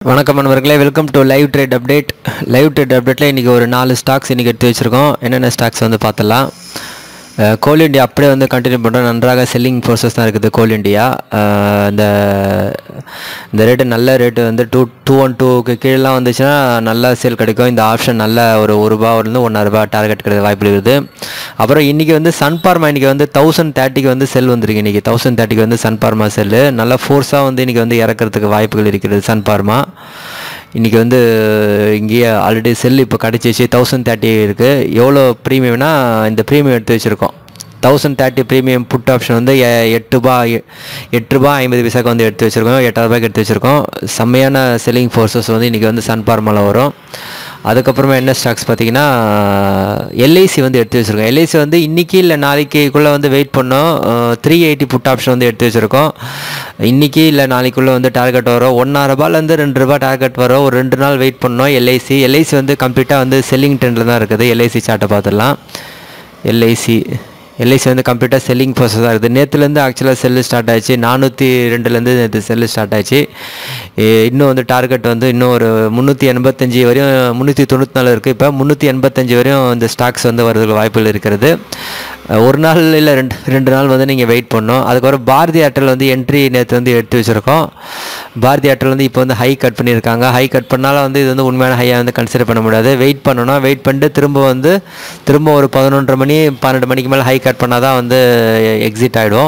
வணக்கம் நண்பர்களே welcome to live trade update live trade அப்டேட்டில் இன்றைக்கி ஒரு நாலு ஸ்டாக்ஸ் இன்றைக்கி எடுத்து வச்சுருக்கோம் என்னென்ன ஸ்டாக்ஸ் வந்து பார்த்துடலாம் அஹ், கோல் இண்டியா அப்படியே வந்து கண்டினியூ பண்ணுறோம் நன்றாக செல்லிங் ப்ரோசஸ் தான் இருக்குது கோல் இண்டியா அஹ், இந்த இந்த ரேட்டு நல்ல ரேட்டு வந்து டூ டூ ஒன் டூக்கு கீழெலாம் வந்துச்சுன்னா நல்லா சேல் கிடைக்கும் இந்த ஆப்ஷன் நல்ல ஒரு ஒரு ரூபாவிலேருந்து ஒன்றரை ரூபா டார்கெட் கிடைக்க வாய்ப்பு இருக்குது அப்புறம் இன்றைக்கி வந்து சன் பார்மா இன்றைக்கி வந்து தௌசண்ட் தேர்ட்டிக்கு வந்து செல் வந்திருக்கு இன்றைக்கி தௌசண்ட் தேர்ட்டிக்கு வந்து சன் பார்மா செல்லு நல்லா ஃபோர்ஸாக வந்து இன்றைக்கி வந்து இறக்கிறதுக்கு வாய்ப்புகள் இருக்கிறது சன் பார்மா இன்றைக்கி வந்து இங்கேயே ஆல்ரெடி செல் இப்போ கிடச்சிச்சு தௌசண்ட் தேர்ட்டி இருக்குது எவ்வளோ ப்ரீமியம்னா இந்த ப்ரீமியம் எடுத்து வச்சுருக்கோம் thousand thirty premium put option வந்து எ- எட்டு ரூபா எ- எட்டு ரூபா ஐம்பது பைசாக்கு வந்து எடுத்து வச்சுருக்கோம் எட்டாயிரம் ரூபாய்க்கு எடுத்து வச்சுருக்கோம் செம்மையான செல்லிங் ஃபோர்ஸஸ் வந்து இன்றைக்கி வந்து சன் பார்மாவில் வரும் அதுக்கப்புறமா என்ன ஸ்டாக்ஸ் பார்த்தீங்கன்னா எல்ஐசி வந்து எடுத்து வச்சுருக்கோம் எல்ஐசி வந்து இன்றைக்கி இல்லை நாளைக்குள்ளே வந்து வெயிட் பண்ணோம் த்ரீ எயிட்டி புட் ஆப்ஷன் வந்து எடுத்து வச்சுருக்கோம் இன்றைக்கி இல்லை நாளைக்குள்ளே வந்து டார்கெட் வரும் ஒன்றரை ரூபாலேருந்து ரெண்டு ரூபா டார்கெட் வரும் ஒரு ரெண்டு நாள் வெயிட் பண்ணோம் எல்ஐசி எல்ஐசி வந்து கம்ப்ளீட்டாக வந்து செல்லிங் ட்ரெண்டில் தான் இருக்குது எல்ஐசி சார்ட்டை பார்த்துடலாம் எல்ஐசி எல்ஐசி வந்து கம்ப்ளீட்டாக செல்லிங் ப்ராசஸ் இருக்குது நேற்றுலேருந்து ஆக்சுவலாக செல்லு ஸ்டார்ட் ஆச்சு நானூற்றி ரெண்டுலேருந்து நேற்று செல்லு ஸ்டார்ட் ஆச்சு ஏ, இன்னும் வந்து டார்கெட் வந்து இன்னும் ஒரு முந்நூற்றி எண்பத்தஞ்சு வரையும் முந்நூற்றி தொண்ணூற்றி நாலு இருக்குது இப்போ முந்நூற்றி எண்பத்தஞ்சு வரையும் இந்த ஸ்டாக்ஸ் வந்து வரதுக்கு வாய்ப்புகள் இருக்கிறது அஹ், ஒரு நாள் இல்லை ரெண்டு ரெண்டு நாள் வந்து நீங்கள் வெயிட் பண்ணணும் அதுக்கப்புறம் பாரதி ஏர்டெல் வந்து என்ட்ரி நேற்று வந்து எடுத்து வச்சுருக்கோம் பாரதி ஏர்டெல் வந்து இப்போ வந்து ஹை கட் பண்ணியிருக்காங்க ஹை கட் பண்ணாலும் வந்து இது வந்து உண்மையான ஹையாக வந்து கன்சிடர் பண்ண முடியாது வெயிட் பண்ணணும் வெயிட் பண்ணிட்டு திரும்ப வந்து திரும்ப ஒரு பதினொன்றரை மணி பன்னெண்டு மணிக்கு மேலே ஹை கட் பண்ணால் தான் வந்து எக்ஸிட் ஆகிடும்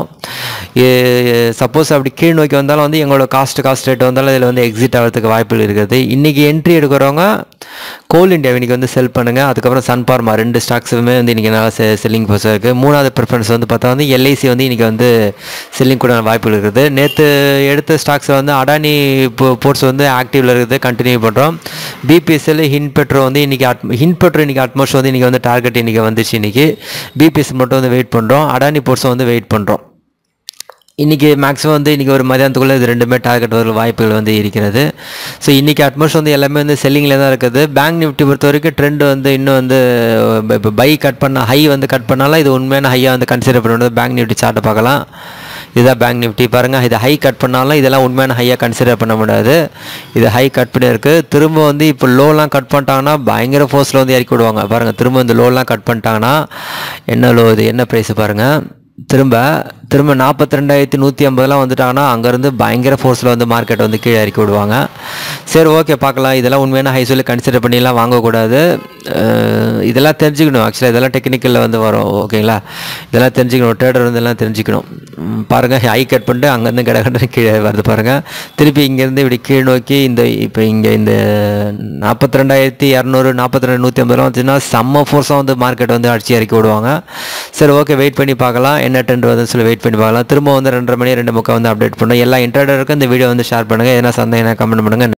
சப்போஸ் அப்படி கீழ் நோக்கி வந்தாலும் வந்து எங்களோட காஸ்ட் காஸ்ட் ரேட் வந்தாலும் இதில் வந்து எக்ஸிட் ஆகிறதுக்கு வாய்ப்புகள் இருக்குது இன்றைக்கி என்ட்ரி எடுக்கிறவங்க கோல் இந்தியா இன்றைக்கி வந்து செல் பண்ணுங்கள் அதுக்கப்புறம் சன் பார்மா ரெண்டு ஸ்டாக்ஸுமே வந்து இன்றைக்கி நல்லா செ செல்லிங் போஸ் இருக்குது மூணாவது ப்ரிஃபரன்ஸ் வந்து பார்த்தா வந்து எல்ஐசி வந்து இன்றைக்கி வந்து செல்லிங் கூட வாய்ப்புகள் இருக்குது நேற்று எடுத்த ஸ்டாக்ஸ் வந்து அடானி போர்ட்ஸ் வந்து ஆக்டிவில் இருக்குது கண்டினியூ பண்ணுறோம் பிபிஎஸ்எல் ஹின் பெட்ரோ வந்து இன்றைக்கி அட் ஹின் பெட்ரோ இன்றைக்கி அட்மோஸ்ட் வந்து இன்றைக்கி வந்து டார்கெட் இன்றைக்கி வந்துச்சு இன்றைக்கி பிபிஎஸ்எல் மட்டும் வந்து வெயிட் பண்ணுறோம் அடானி போர்ட்ஸும் வந்து வெயிட் பண்ணுறோம் இன்றைக்கி மேக்ஸிமம் வந்து இன்றைக்கி ஒரு மதியானத்துக்குள்ளே இது ரெண்டுமே டார்கெட் வர வாய்ப்புகள் வந்து இருக்கிறது ஸோ இன்றைக்கி அட்மோஸ்ட் வந்து எல்லாமே வந்து செல்லிங்கில் தான் இருக்குது பேங்க் நிஃப்டி பொறுத்த வரைக்கும் ட்ரெண்ட் வந்து இன்னும் வந்து இப்போ பை கட் பண்ண ஹை வந்து கட் பண்ணாலும் இது உண்மையான ஹையாக வந்து கன்சிடர் பண்ணணும் பேங்க் நிஃப்டி சார்ட்டை பார்க்கலாம் இதுதான் பேங்க் நிஃப்டி பாருங்கள் இது ஹை கட் பண்ணாலும் இதெல்லாம் உண்மையான ஹையாக கன்சிடர் பண்ண முடியாது இது ஹை கட் பண்ணியிருக்கு திரும்ப வந்து இப்போ லோலாம் கட் பண்ணிட்டாங்கன்னா பயங்கர ஃபோர்ஸில் வந்து இறக்கி விடுவாங்க பாருங்கள் திரும்ப இந்த லோலாம் கட் பண்ணிட்டாங்கன்னா என்ன லோ இது என்ன ப்ரைஸ் பாருங்கள் திரும்ப திரும்ப நாற்பத்தி ரெண்டாயிரத்தி நூற்றி ஐம்பதுலாம் வந்துட்டாங்கன்னா அங்கேருந்து பயங்கர ஃபோர்ஸில் வந்து மார்க்கெட் வந்து கீழே இறக்கி விடுவாங்க சரி ஓகே பார்க்கலாம் இதெல்லாம் உண்மையான ஹை சொல்லி கன்சிடர் பண்ணிலாம் வாங்கக்கூடாது அஹ் இதெல்லாம் தெரிஞ்சுக்கணும் ஆக்சுவலாக இதெல்லாம் டெக்னிக்கலில் வந்து வரும் ஓகேங்களா இதெல்லாம் தெரிஞ்சுக்கணும் ட்ரேடர் வந்து எல்லாம் தெரிஞ்சுக்கணும் ம், பாருங்க ஹை கட் பண்ணிட்டு அங்கேருந்து கடகடன்னு கீழே வருது பாருங்கள் திருப்பி இங்கேருந்து இப்படி கீழ் நோக்கி இந்த இப்போ இங்கே இந்த நாற்பத்தி ரெண்டாயிரத்தி இரநூறு நாற்பத்தி ரெண்டு நூற்றி ஐம்பதுலாம் வந்துச்சுன்னா செம்ம ஃபோர்ஸாக வந்து மார்க்கெட் வந்து அடிச்சு இறக்கி விடுவாங்க சரி ஓகே வெயிட் பண்ணி பார்க்கலாம் என்ன ட்ரெண்ட் வந்து சொல்லி வெயிட் பண்ணி பார்க்கலாம் திரும்ப வந்து ரெண்டரை மணி ரெண்டு முக்கால் வந்து அப்டேட் பண்ணோம் எல்லா இன்டர்டருக்கும் இந்த வீடியோ வந்து ஷேர் பண்ணுங்கள் எதனா சந்தேகம் கமெண்ட் பண்ணுங்கள்